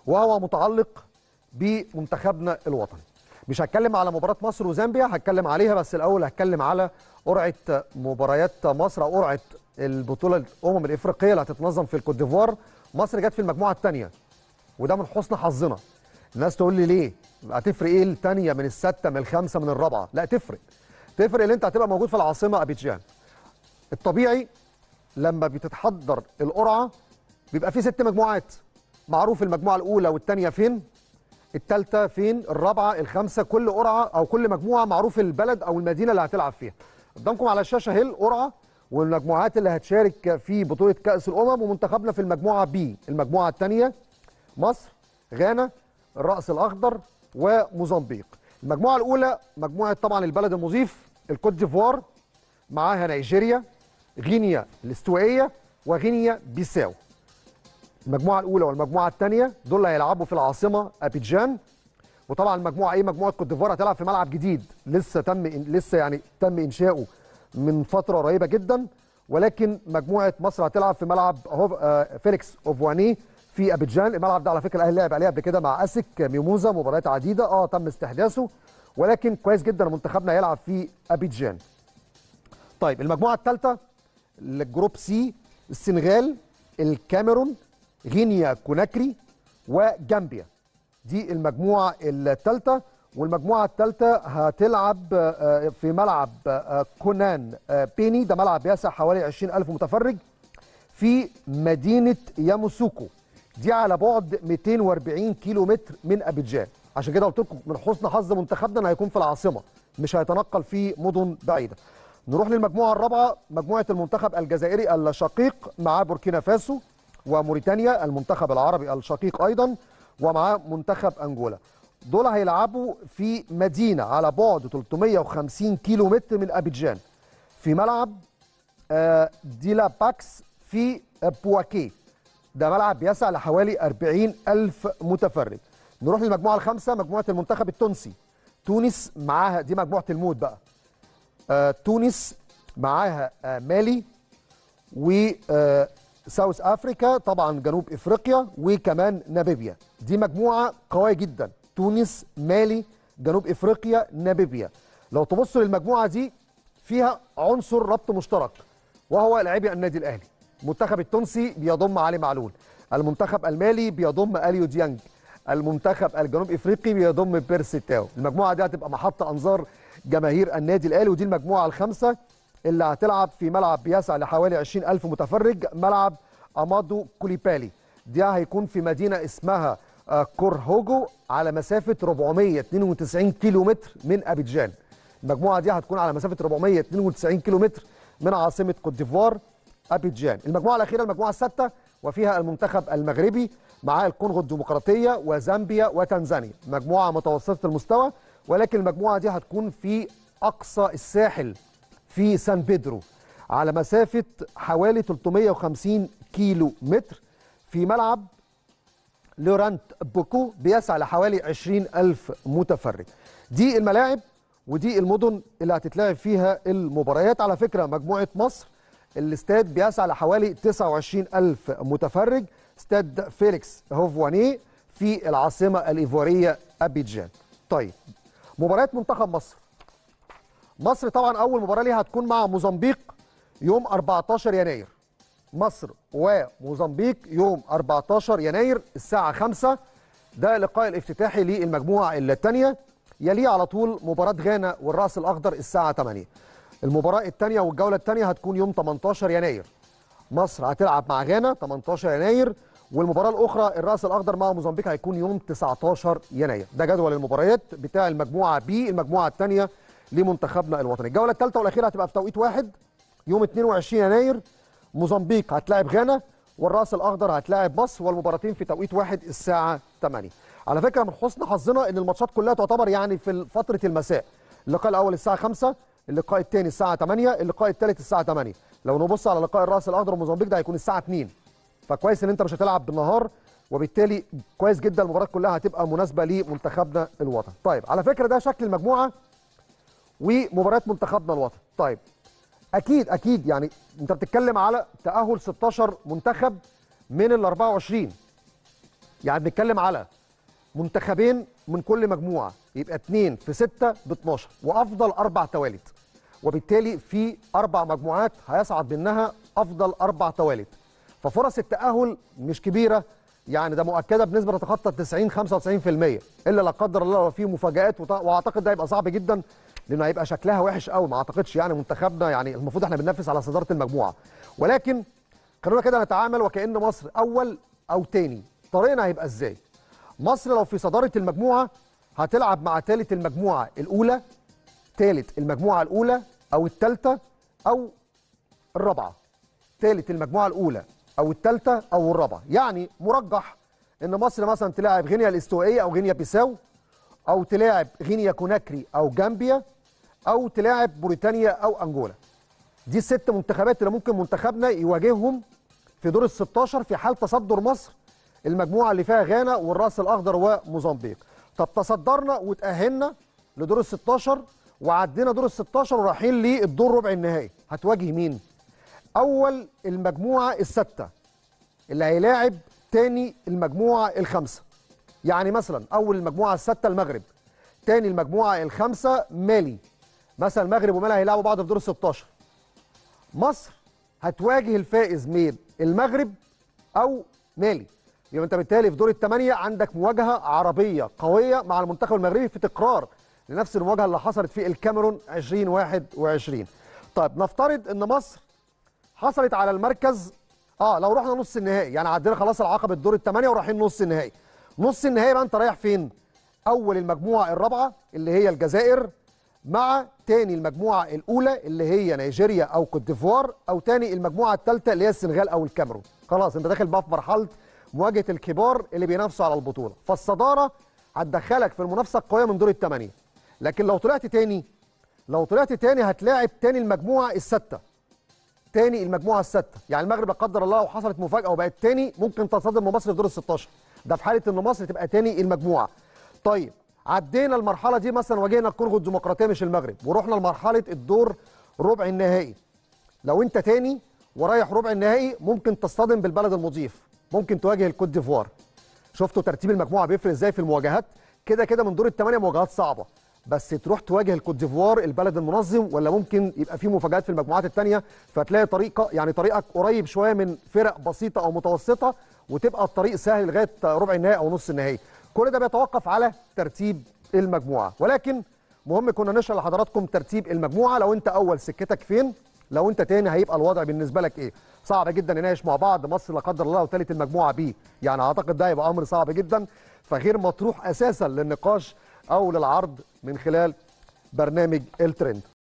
وهو متعلق بمنتخبنا الوطني مش هتكلم على مباراه مصر وزامبيا هتكلم عليها بس الاول هتكلم على قرعه مباريات مصر او قرعه البطوله الامم الافريقيه اللي هتتنظم في الكوت ديفوار مصر جت في المجموعه الثانيه وده من حسن حظنا الناس تقول لي ليه هتفرق ايه الثانيه من السته من الخامسه من الرابعه لا تفرق تفرق ان انت هتبقى موجود في العاصمه ابيجان الطبيعي لما بتتحضر القرعه بيبقى في ست مجموعات معروف المجموعه الاولى والثانيه فين الثالثه فين الرابعه الخامسه كل قرعه او كل مجموعه معروف البلد او المدينه اللي هتلعب فيها قدامكم على الشاشه اهي القرعه والمجموعات اللي هتشارك في بطوله كاس الامم ومنتخبنا في المجموعه بي المجموعه الثانيه مصر غانا الراس الاخضر وموزمبيق المجموعه الاولى مجموعه طبعا البلد المضيف الكوت ديفوار معاها نيجيريا غينيا الاستوائيه وغينيا بيساو المجموعه الاولى والمجموعه الثانيه دول اللي هيلعبوا في العاصمه ابيجان وطبعا المجموعه ايه مجموعه كوت ديفوار هتلعب في ملعب جديد لسه تم لسه يعني تم انشاؤه من فتره قريبه جدا ولكن مجموعه مصر هتلعب في ملعب فيليكس اوفواني في ابيجان الملعب ده على فكره الاهلي لعب عليه قبل كده مع اسك ميموزا مباريات عديده اه تم استحداثه ولكن كويس جدا منتخبنا هيلعب في ابيجان طيب المجموعه الثالثه الجروب سي السنغال الكاميرون غينيا كوناكري وجامبيا دي المجموعه الثالثه والمجموعه الثالثه هتلعب في ملعب كونان بيني ده ملعب يسع حوالي 20000 متفرج في مدينه ياموسوكو دي على بعد 240 كيلو متر من ابيجان عشان كده قلت لكم من حسن حظ منتخبنا انه هيكون في العاصمه مش هيتنقل في مدن بعيده نروح للمجموعه الرابعه مجموعه المنتخب الجزائري الشقيق مع بوركينا فاسو وموريتانيا المنتخب العربي الشقيق ايضا ومعاه منتخب انجولا دول هيلعبوا في مدينه على بعد 350 كيلو متر من ابيجان في ملعب ديلا باكس في بواكي ده ملعب بيسع لحوالي 40 ألف متفرج نروح للمجموعة الخامسة مجموعة المنتخب التونسي تونس معاها دي مجموعة الموت بقى آه تونس معاها آه مالي و آه ساوث افريكا طبعا جنوب افريقيا وكمان ناميبيا دي مجموعه قويه جدا تونس مالي جنوب افريقيا ناميبيا لو تبصوا للمجموعه دي فيها عنصر ربط مشترك وهو لاعبي النادي الاهلي المنتخب التونسي بيضم علي معلول المنتخب المالي بيضم اليو ديانج المنتخب الجنوب افريقي بيضم بيرسي تاو المجموعه دي هتبقى محط انظار جماهير النادي الاهلي ودي المجموعه الخامسه اللي هتلعب في ملعب بيسع لحوالي 20000 متفرج ملعب امادو كوليبالي دي هيكون في مدينه اسمها كورهوجو على مسافه 492 كيلو متر من ابيجان المجموعه دي هتكون على مسافه 492 كيلو متر من عاصمه كوت ديفوار ابيجان المجموعه الاخيره المجموعه السادسه وفيها المنتخب المغربي مع الكونغو الديمقراطيه وزامبيا وتنزانيا مجموعه متوسطه المستوى ولكن المجموعه دي هتكون في اقصى الساحل في سان بيدرو على مسافه حوالي 350 كيلو متر في ملعب لورانت بوكو بيسع لحوالي 20 ألف متفرج دي الملاعب ودي المدن اللي هتتلعب فيها المباريات على فكرة مجموعة مصر الاستاد بيسع لحوالي 29 ألف متفرج استاد فيليكس هوفواني في العاصمة الإيفوارية أبيجان طيب مباريات منتخب مصر مصر طبعا أول مباراة ليها هتكون مع موزمبيق يوم 14 يناير مصر وموزمبيق يوم 14 يناير الساعة 5 ده اللقاء الافتتاحي للمجموعة الثانية يليه على طول مباراة غانا والرأس الأخضر الساعة 8 المباراة الثانية والجولة الثانية هتكون يوم 18 يناير مصر هتلعب مع غانا 18 يناير والمباراة الأخرى الرأس الأخضر مع موزمبيق هيكون يوم 19 يناير ده جدول المباريات بتاع المجموعة بي المجموعة الثانية لمنتخبنا الوطني الجولة الثالثة والأخيرة هتبقى في توقيت واحد يوم 22 يناير موزمبيق هتلاعب غانا والراس الاخضر هتلاعب مصر والمباراتين في توقيت واحد الساعه 8 على فكره من حسن حظنا ان الماتشات كلها تعتبر يعني في فتره المساء اللقاء الاول الساعه 5 اللقاء الثاني الساعه 8 اللقاء الثالث الساعه 8 لو نبص على لقاء الراس الاخضر وموزمبيق ده هيكون الساعه 2 فكويس ان انت مش هتلعب بالنهار وبالتالي كويس جدا المباراه كلها هتبقى مناسبه لمنتخبنا الوطني طيب على فكره ده شكل المجموعه ومباريات منتخبنا الوطني طيب اكيد اكيد يعني انت بتتكلم على تاهل 16 منتخب من ال 24 يعني بنتكلم على منتخبين من كل مجموعه يبقى اثنين في سته ب 12 وافضل اربع توالد وبالتالي في اربع مجموعات هيصعد منها افضل اربع توالد ففرص التاهل مش كبيره يعني ده مؤكده بنسبه تتخطى 90 95% الا لا قدر الله لو في مفاجات وط- واعتقد ده هيبقى صعب جدا لانه هيبقى شكلها وحش قوي ما اعتقدش يعني منتخبنا يعني المفروض احنا بننافس على صداره المجموعه ولكن خلونا كده نتعامل وكأن مصر أول أو تاني طريقنا هيبقى إزاي مصر لو في صدارة المجموعة هتلعب مع ثالث المجموعة الأولى ثالث المجموعة الأولى أو الثالثة أو الرابعة ثالث المجموعة الأولى أو الثالثة أو الرابعة يعني مرجح إن مصر مثلا تلاعب غينيا الاستوائية أو غينيا بيساو أو تلاعب غينيا كوناكري أو جامبيا أو تلاعب موريتانيا أو أنجولا دي الست منتخبات اللي ممكن منتخبنا يواجههم في دور ال 16 في حال تصدر مصر المجموعه اللي فيها غانا والراس الاخضر وموزمبيق. طب تصدرنا وتاهلنا لدور ال 16 وعدينا دور ال 16 ورايحين للدور ربع النهائي، هتواجه مين؟ اول المجموعه السته اللي هيلاعب تاني المجموعه الخامسه. يعني مثلا اول المجموعه السته المغرب، تاني المجموعه الخامسه مالي. مثلا المغرب ومالي هيلعبوا بعض في دور ال 16. مصر هتواجه الفائز من المغرب او مالي يبقى انت بالتالي في دور الثمانيه عندك مواجهه عربيه قويه مع المنتخب المغربي في تكرار لنفس المواجهه اللي حصلت في الكاميرون 2021 طيب نفترض ان مصر حصلت على المركز اه لو رحنا نص النهائي يعني عدينا خلاص العقبه الدور الثمانيه ورايحين نص النهائي نص النهائي بقى انت رايح فين اول المجموعه الرابعه اللي هي الجزائر مع تاني المجموعه الاولى اللي هي نيجيريا او كوت ديفوار او تاني المجموعه الثالثه اللي هي السنغال او الكاميرون خلاص انت داخل بقى في مرحله مواجهه الكبار اللي بينافسوا على البطوله فالصداره هتدخلك في المنافسه القويه من دور الثمانيه لكن لو طلعت تاني لو طلعت تاني هتلاعب تاني المجموعه السته تاني المجموعه السادسه يعني المغرب لا قدر الله لو حصلت مفاجاه وبقت تاني ممكن تصادم مصر في دور ال 16 ده في حاله ان مصر تبقى تاني المجموعه طيب عدينا المرحله دي مثلا واجهنا الكونغو الديمقراطيه مش المغرب ورحنا لمرحله الدور ربع النهائي لو انت تاني ورايح ربع النهائي ممكن تصطدم بالبلد المضيف ممكن تواجه الكوت ديفوار شفتوا ترتيب المجموعه بيفرق ازاي في المواجهات كده كده من دور الثمانيه مواجهات صعبه بس تروح تواجه الكوت ديفوار البلد المنظم ولا ممكن يبقى في مفاجات في المجموعات الثانيه فتلاقي طريقه يعني طريقك قريب شويه من فرق بسيطه او متوسطه وتبقى الطريق سهل لغايه ربع النهائي او نص النهائي كل ده بيتوقف على ترتيب المجموعه ولكن مهم كنا نشرح لحضراتكم ترتيب المجموعه لو انت اول سكتك فين لو انت تاني هيبقى الوضع بالنسبه لك ايه صعب جدا نناقش مع بعض مصر لا قدر الله لو ثالث المجموعه بي يعني اعتقد ده هيبقى امر صعب جدا فغير مطروح اساسا للنقاش او للعرض من خلال برنامج الترند